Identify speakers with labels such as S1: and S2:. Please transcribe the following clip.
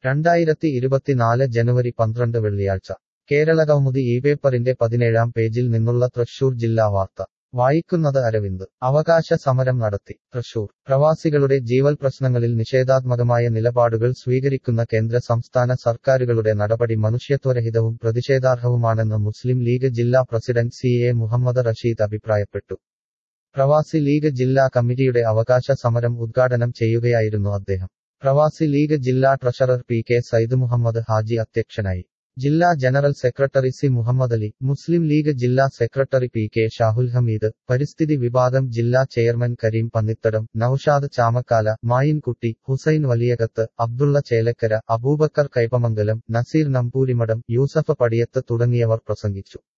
S1: രണ്ടായിരത്തി ഇരുപത്തിനാല് ജനുവരി പന്ത്രണ്ട് വെള്ളിയാഴ്ച കേരളകൗമുദി ഈ പേപ്പറിന്റെ പതിനേഴാം പേജിൽ നിന്നുള്ള തൃശൂർ ജില്ലാ വാർത്ത വായിക്കുന്നത് അരവിന്ദ് അവകാശ സമരം നടത്തി തൃശൂർ പ്രവാസികളുടെ ജീവൽ പ്രശ്നങ്ങളിൽ നിഷേധാത്മകമായ നിലപാടുകൾ സ്വീകരിക്കുന്ന കേന്ദ്ര സംസ്ഥാന സർക്കാരുകളുടെ നടപടി മനുഷ്യത്വരഹിതവും പ്രതിഷേധാർഹവുമാണെന്ന് മുസ്ലിം ലീഗ് ജില്ലാ president C A Muhammad Rasheed അഭിപ്രായപ്പെട്ടു പ്രവാസി ലീഗ് ജില്ലാ കമ്മിറ്റിയുടെ അവകാശ സമരം ഉദ്ഘാടനം ചെയ്യുകയായിരുന്നു അദ്ദേഹം പ്രവാസി ലീഗ് ജില്ലാ treasurer P K Said Muhammad Haji അധ്യക്ഷനായി ജില്ലാ general secretary C Muhammad Ali Muslim League ജില്ലാ secretary P K Shahul Hameed പരിസ്ഥിതി വിഭാഗം ജില്ലാ ചെയർമാൻ കരീം പന്നിത്തടം നൌഷാദ് ചാമക്കാല മായിൻകുട്ടി ഹുസൈൻ വലിയകത്ത് അബ്ദുള്ള ചേലക്കര അബൂബക്കർ കൈപ്പമംഗലം നസീർ നമ്പൂരിമഠം യൂസഫ് പടിയത്ത് തുടങ്ങിയവർ പ്രസംഗിച്ചു